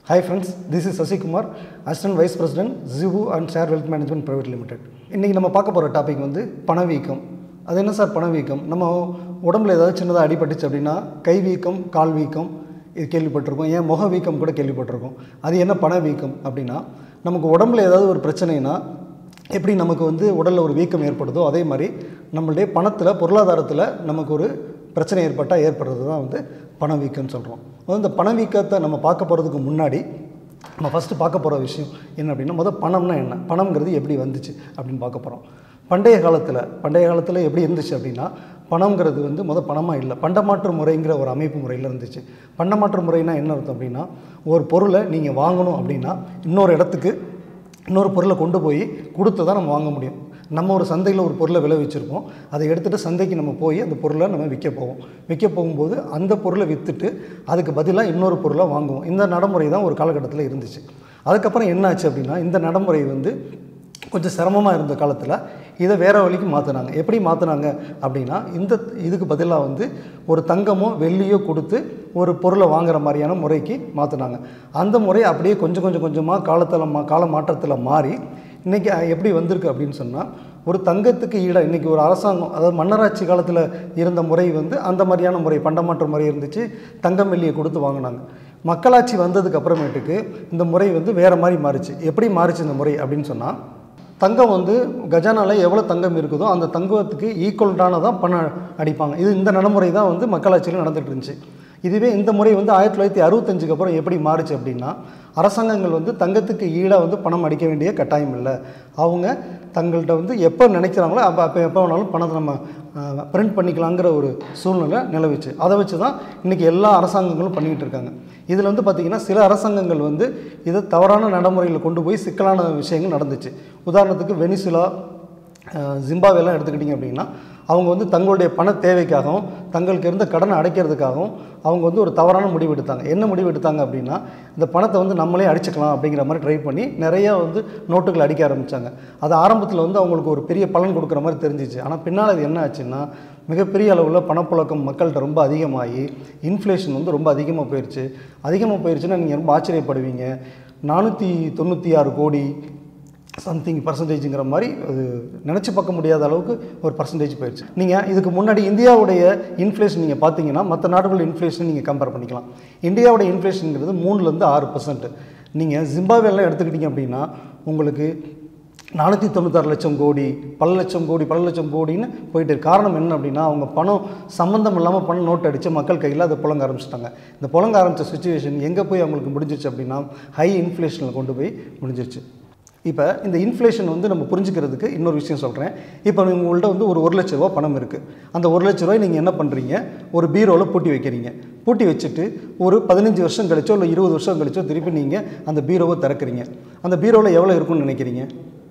hi friends this is Sasikumar assistant vice president ஜிவு and share wealth management private limited இன்றைக்கி நம்ம பார்க்க போகிற டாபிக் வந்து பணவீக்கம் அது என்ன சார் பணவீக்கம் நம்ம உடம்புல ஏதாவது சின்னதாக அடிபட்டுச்சு அப்படின்னா கை வீக்கம் கால் வீக்கம் இது கேள்விப்பட்டிருக்கோம் ஏன் முக வீக்கம் கூட கேள்விப்பட்டிருக்கோம் அது என்ன பணவீக்கம் அப்படின்னா நமக்கு உடம்புல ஏதாவது ஒரு பிரச்சனைனா எப்படி நமக்கு வந்து உடலில் ஒரு வீக்கம் ஏற்படுதோ அதே மாதிரி நம்மளுடைய பணத்தில் பொருளாதாரத்தில் நமக்கு ஒரு பிரச்சனை ஏற்பட்டால் ஏற்படுறது தான் வந்து பணவீக்கம்னு சொல்கிறோம் அதாவது இந்த பணவீக்கத்தை நம்ம பார்க்க போகிறதுக்கு முன்னாடி நம்ம ஃபஸ்ட்டு பார்க்க போகிற விஷயம் என்ன அப்படின்னா முதல் பணம்னா என்ன பணம்ங்கிறது எப்படி வந்துச்சு அப்படின்னு பார்க்க போகிறோம் பண்டைய காலத்தில் பண்டைய காலத்தில் எப்படி இருந்துச்சு அப்படின்னா பணம்ங்கிறது வந்து முதல் பணமாக இல்லை பண்டமாற்று முறைங்கிற ஒரு அமைப்பு முறையில் இருந்துச்சு பண்டமாற்று முறைனா என்ன அர்த்தம் அப்படின்னா ஒரு பொருளை நீங்கள் வாங்கணும் அப்படின்னா இன்னொரு இடத்துக்கு இன்னொரு பொருளை கொண்டு போய் கொடுத்து தான் நம்ம வாங்க முடியும் நம்ம ஒரு சந்தையில் ஒரு பொருளை விலை வச்சுருப்போம் அதை எடுத்துகிட்டு சந்தைக்கு நம்ம போய் அந்த பொருளை நம்ம விற்க போவோம் விற்க போகும்போது அந்த பொருளை விற்றுட்டு அதுக்கு பதிலாக இன்னொரு பொருளை வாங்குவோம் இந்த நடைமுறை தான் ஒரு காலகட்டத்தில் இருந்துச்சு அதுக்கப்புறம் என்ன ஆச்சு அப்படின்னா இந்த நடைமுறை வந்து கொஞ்சம் சிரமமாக இருந்த காலத்தில் இதை வேறு வழிக்கு மாற்றினாங்க எப்படி மாற்றினாங்க அப்படின்னா இந்த இதுக்கு பதிலாக வந்து ஒரு தங்கமோ வெள்ளியோ கொடுத்து ஒரு பொருளை வாங்குற மாதிரியான முறைக்கு மாற்றினாங்க அந்த முறை அப்படியே கொஞ்சம் கொஞ்சம் கொஞ்சமாக காலத்தில் மா கால மாற்றத்தில் மாறி இன்றைக்கி எப்படி வந்திருக்கு அப்படின்னு சொன்னால் ஒரு தங்கத்துக்கு ஈடாக இன்றைக்கி ஒரு அரசாங்கம் அதாவது மன்னராட்சி காலத்தில் இருந்த முறை வந்து அந்த மாதிரியான முறை பண்டமாற்று முறை இருந்துச்சு தங்கம் வெள்ளியை கொடுத்து வாங்கினாங்க மக்களாட்சி வந்ததுக்கு அப்புறமேட்டுக்கு இந்த முறை வந்து வேறு மாதிரி மாறிச்சு எப்படி மாறிச்சு இந்த முறை அப்படின்னு சொன்னால் தங்கம் வந்து கஜானால எவ்வளோ தங்கம் இருக்குதோ அந்த தங்கத்துக்கு ஈக்குவல்டான தான் பணம் அடிப்பாங்க இது இந்த நடைமுறை தான் வந்து மக்களாட்சியில் நடந்துகிட்டு இருந்துச்சு இதுவே இந்த முறை வந்து ஆயிரத்தி தொள்ளாயிரத்தி அறுபத்தஞ்சுக்கு அப்புறம் எப்படி மாறுச்சு அப்படின்னா அரசாங்கங்கள் வந்து தங்கத்துக்கு ஈடாக வந்து பணம் அடிக்க வேண்டிய கட்டாயம் இல்லை அவங்க தங்கள்கிட்ட வந்து எப்போ நினைக்கிறாங்களோ அப்போ அப்போ எப்போ வேணாலும் பணத்தை நம்ம பிரிண்ட் பண்ணிக்கலாங்கிற ஒரு சூழ்நிலை நிலவிச்சு அதை வச்சு தான் இன்றைக்கி எல்லா அரசாங்கங்களும் பண்ணிக்கிட்டு இருக்காங்க இதில் வந்து பார்த்திங்கன்னா சில அரசாங்கங்கள் வந்து இதை தவறான நடைமுறையில் கொண்டு போய் சிக்கலான விஷயங்கள் நடந்துச்சு உதாரணத்துக்கு வெனிசுலா ஜிம்பாவேலாம் எடுத்துக்கிட்டிங்க அப்படின்னா அவங்க வந்து தங்களுடைய பண தேவைக்காகவும் தங்களுக்கு இருந்த கடனை அடைக்கிறதுக்காகவும் அவங்க வந்து ஒரு தவறான முடிவு எடுத்தாங்க என்ன முடிவு எடுத்தாங்க அப்படின்னா இந்த பணத்தை வந்து நம்மளே அடிச்சுக்கலாம் அப்படிங்கிற மாதிரி ட்ரை பண்ணி நிறையா வந்து நோட்டுகள் அடிக்க ஆரம்பித்தாங்க அது ஆரம்பத்தில் வந்து அவங்களுக்கு ஒரு பெரிய பலன் கொடுக்குற மாதிரி தெரிஞ்சிச்சு ஆனால் பின்னால் அது என்ன ஆச்சுன்னா மிகப்பெரிய அளவில் பணப்புழக்கம் மக்கள்கிட்ட ரொம்ப அதிகமாகி இன்ஃப்ளேஷன் வந்து ரொம்ப அதிகமாக போயிடுச்சு அதிகமாக போயிடுச்சுன்னா நீங்கள் ரொம்ப ஆச்சரியப்படுவீங்க நானூற்றி தொண்ணூற்றி ஆறு கோடி சம்திங் பர்சன்டேஜுங்கிற மாதிரி அது நினச்சி பார்க்க முடியாத அளவுக்கு ஒரு பர்சன்டேஜ் போயிடுச்சு நீங்கள் இதுக்கு முன்னாடி இந்தியாவுடைய இன்ஃப்ளேஷன் நீங்கள் பார்த்தீங்கன்னா மற்ற நாடுகளோட இன்ஃப்ளேஷன் நீங்கள் கம்பேர் பண்ணிக்கலாம் இந்தியாவோட இன்ஃப்ளேஷனுங்கிறது மூணுலேருந்து ஆறு பர்சன்ட் நீங்கள் ஜிம்பாவேலாம் எடுத்துக்கிட்டிங்க அப்படின்னா உங்களுக்கு நானூற்றி தொண்ணூத்தாறு லட்சம் கோடி பல லட்சம் கோடி பல லட்சம் கோடின்னு போயிட்டு இருக்கு காரணம் என்ன அப்படின்னா அவங்க பணம் சம்மந்தம் இல்லாமல் பணம் நோட் அடித்து மக்கள் கையில் அதை புழங்க ஆரம்பிச்சிட்டாங்க இந்த புழங்க ஆரம்பித்த சுச்சுவேஷன் எங்கே போய் அவங்களுக்கு முடிஞ்சிருச்சு அப்படின்னா ஹை இன்ஃப்ளேஷனில் கொண்டு போய் முடிஞ்சிருச்சு இப்போ இந்த இன்ஃப்ளேஷன் வந்து நம்ம புரிஞ்சுக்கிறதுக்கு இன்னொரு விஷயம் சொல்கிறேன் இப்போ உங்கள்கிட்ட வந்து ஒரு ஒரு லட்ச ரூபா பணம் இருக்குது அந்த ஒரு லட்ச ரூபாய் நீங்கள் என்ன பண்ணுறீங்க ஒரு பீரோவில் பூட்டி வைக்கிறீங்க பூட்டி வச்சுட்டு ஒரு பதினஞ்சு வருஷம் கழிச்சோ இல்லை இருபது வருஷம் கழிச்சோ திருப்பி நீங்கள் அந்த பீரோவை திறக்கிறீங்க அந்த பீரோவில் எவ்வளோ இருக்கும்னு நினைக்கிறீங்க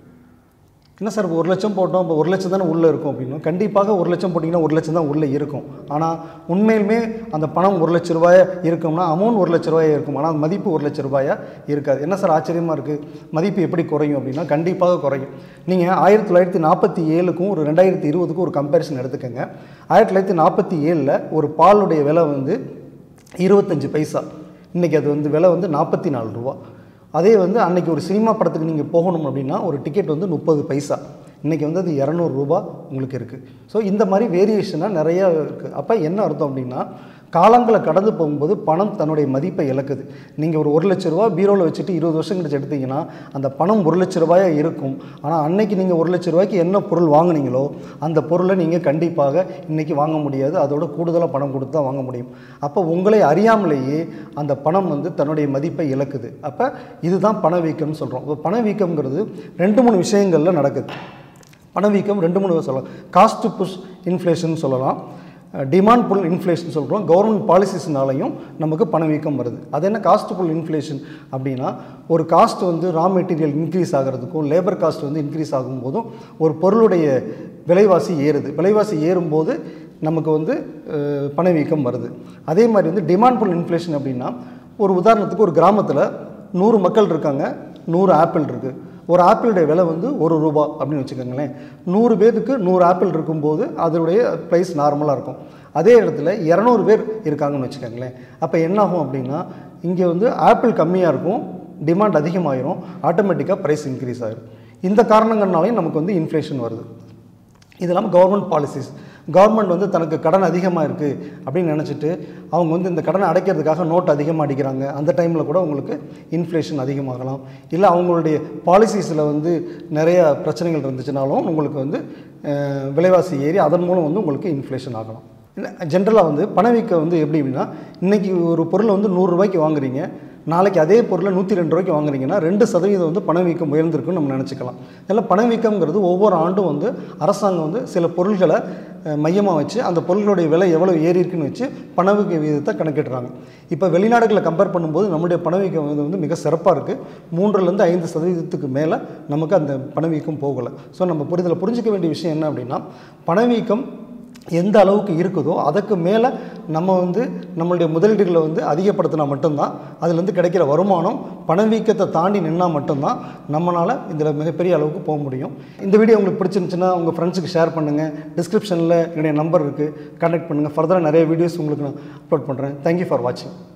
என்ன சார் ஒரு லட்சம் போட்டோம் இப்போ ஒரு லட்சம் தானே உள்ளே இருக்கும் அப்படின்னா கண்டிப்பாக ஒரு லட்சம் போட்டிங்கன்னா ஒரு லட்சம் தான் உள்ளே இருக்கும் ஆனால் உண்மையிலுமே அந்த பணம் ஒரு லட்ச ரூபாயா இருக்கும்னா அமௌண்ட் ஒரு லட்ச ரூபாயா இருக்கும் ஆனால் மதிப்பு ஒரு லட்ச ரூபாயா இருக்காது என்ன சார் ஆச்சரியமாக இருக்குது மதிப்பு எப்படி குறையும் அப்படின்னா கண்டிப்பாக குறையும் நீங்கள் ஆயிரத்தி தொள்ளாயிரத்தி நாற்பத்தி ஏழுக்கும் ஒரு ரெண்டாயிரத்தி இருபதுக்கும் ஒரு கம்பேரிசன் எடுத்துக்கோங்க ஆயிரத்தி தொள்ளாயிரத்தி நாற்பத்தி ஏழில் ஒரு பாலுடைய விலை வந்து இருபத்தஞ்சி பைசா இன்றைக்கி அது வந்து விலை வந்து நாற்பத்தி நாலு ரூபா அதே வந்து அன்றைக்கி ஒரு சினிமா படத்துக்கு நீங்கள் போகணும் அப்படின்னா ஒரு டிக்கெட் வந்து முப்பது பைசா இன்றைக்கி வந்து அது இரநூறுபா உங்களுக்கு இருக்குது ஸோ இந்த மாதிரி வேரியேஷனாக நிறையா இருக்குது அப்போ என்ன அர்த்தம் அப்படின்னா காலங்களை கடந்து போகும்போது பணம் தன்னுடைய மதிப்பை இழக்குது நீங்கள் ஒரு ஒரு லட்ச ரூபா பீரோவில் வச்சுட்டு இருபது வருஷம் கழிச்சு எடுத்தீங்கன்னா அந்த பணம் ஒரு லட்ச ரூபாயாக இருக்கும் ஆனால் அன்னைக்கு நீங்கள் ஒரு லட்ச ரூபாய்க்கு என்ன பொருள் வாங்குனீங்களோ அந்த பொருளை நீங்கள் கண்டிப்பாக இன்றைக்கி வாங்க முடியாது அதோட கூடுதலாக பணம் கொடுத்து தான் வாங்க முடியும் அப்போ உங்களை அறியாமலேயே அந்த பணம் வந்து தன்னுடைய மதிப்பை இழக்குது அப்போ இதுதான் பணவீக்கம்னு சொல்கிறோம் இப்போ பணவீக்கம்ங்கிறது ரெண்டு மூணு விஷயங்களில் நடக்குது பணவீக்கம் ரெண்டு மூணு சொல்லலாம் காஸ்ட் புஷ் இன்ஃப்ளேஷன் சொல்லலாம் டிமாண்ட் புல் இன்ஃப்ளேஷன் சொல்கிறோம் கவர்மெண்ட் பாலிசிஸ்னாலையும் நமக்கு பணவீக்கம் வருது அது என்ன காஸ்ட் புல் இன்ஃப்ளேஷன் அப்படின்னா ஒரு காஸ்ட் வந்து ரா மெட்டீரியல் இன்க்ரீஸ் ஆகிறதுக்கும் லேபர் காஸ்ட் வந்து இன்க்ரீஸ் ஆகும்போதும் ஒரு பொருளுடைய விலைவாசி ஏறுது விலைவாசி ஏறும்போது நமக்கு வந்து பணவீக்கம் வருது அதே மாதிரி வந்து டிமாண்ட் புல் இன்ஃப்ளேஷன் அப்படின்னா ஒரு உதாரணத்துக்கு ஒரு கிராமத்தில் நூறு மக்கள் இருக்காங்க நூறு ஆப்பிள் இருக்குது ஒரு ஆப்பிளுடைய விலை வந்து ஒரு ரூபா அப்படின்னு வச்சுக்கோங்களேன் நூறு பேருக்கு நூறு ஆப்பிள் இருக்கும்போது அதனுடைய ப்ரைஸ் நார்மலாக இருக்கும் அதே இடத்துல இரநூறு பேர் இருக்காங்கன்னு வச்சுக்கோங்களேன் அப்போ என்னாகும் அப்படின்னா இங்கே வந்து ஆப்பிள் கம்மியாக இருக்கும் டிமாண்ட் அதிகமாயிரும் ஆட்டோமேட்டிக்காக ப்ரைஸ் இன்க்ரீஸ் ஆயிரும் இந்த காரணங்கள்னாலையும் நமக்கு வந்து இன்ஃப்ளேஷன் வருது இது இல்லாமல் கவர்மெண்ட் பாலிசிஸ் கவர்மெண்ட் வந்து தனக்கு கடன் அதிகமாக இருக்குது அப்படின்னு நினச்சிட்டு அவங்க வந்து இந்த கடனை அடைக்கிறதுக்காக நோட் அதிகமாக அடிக்கிறாங்க அந்த டைமில் கூட உங்களுக்கு இன்ஃப்ளேஷன் அதிகமாகலாம் இல்லை அவங்களுடைய பாலிசிஸில் வந்து நிறைய பிரச்சனைகள் இருந்துச்சுனாலும் உங்களுக்கு வந்து அஹ், விலைவாசி ஏறி அதன் மூலம் வந்து உங்களுக்கு இன்ஃப்ளேஷன் ஆகலாம் ஜென்ரலாக வந்து பணவீக்கம் வந்து எப்படி அப்படின்னா இன்றைக்கி ஒரு பொருளை வந்து நூறுரூவாய்க்கு வாங்குறீங்க நாளைக்கு அதே பொருளை நூற்றி ரெண்டு ரூபாய்க்கு வாங்குறீங்கன்னா ரெண்டு சதவீதம் வந்து பணவீக்கம் உயர்ந்திருக்குன்னு நம்ம நினச்சிக்கலாம் இதெல்லாம் பணவீக்கம்ங்கிறது ஒவ்வொரு ஆண்டும் வந்து அரசாங்கம் வந்து சில பொருள்களை மையமாக வச்சு அந்த பொருள்களுடைய விலை எவ்வளோ ஏறி இருக்குன்னு வச்சு பணவீக்க விகிதத்தை கணக்கிடுறாங்க இப்போ வெளிநாடுகளை கம்பேர் பண்ணும்போது நம்முடைய பணவீக்கம் வந்து வந்து மிக சிறப்பாக இருக்குது மூன்றுலேருந்து ஐந்து சதவீதத்துக்கு மேலே நமக்கு அந்த பணவீக்கம் போகலை ஸோ நம்ம புரிதலை புரிஞ்சிக்க வேண்டிய விஷயம் என்ன அப்படின்னா பணவீக்கம் எந்த அளவுக்கு இருக்குதோ அதுக்கு மேலே நம்ம வந்து நம்மளுடைய முதலீடுகளை வந்து அதிகப்படுத்தினா மட்டும்தான் அதுலேருந்து கிடைக்கிற வருமானம் பணவீக்கத்தை தாண்டி நின்னால் மட்டும்தான் நம்மளால் இதில் மிகப்பெரிய அளவுக்கு போக முடியும் இந்த வீடியோ உங்களுக்கு பிடிச்சிருந்துச்சுன்னா உங்கள் ஃப்ரெண்ட்ஸுக்கு ஷேர் பண்ணுங்கள் டிஸ்கிரிப்ஷனில் என்னுடைய நம்பர் இருக்குது கான்டாக்ட் பண்ணுங்கள் ஃபர்தராக நிறைய வீடியோஸ் உங்களுக்கு நான் அப்லோட் பண்ணுறேன் தேங்க்யூ ஃபார் வாட்சிங்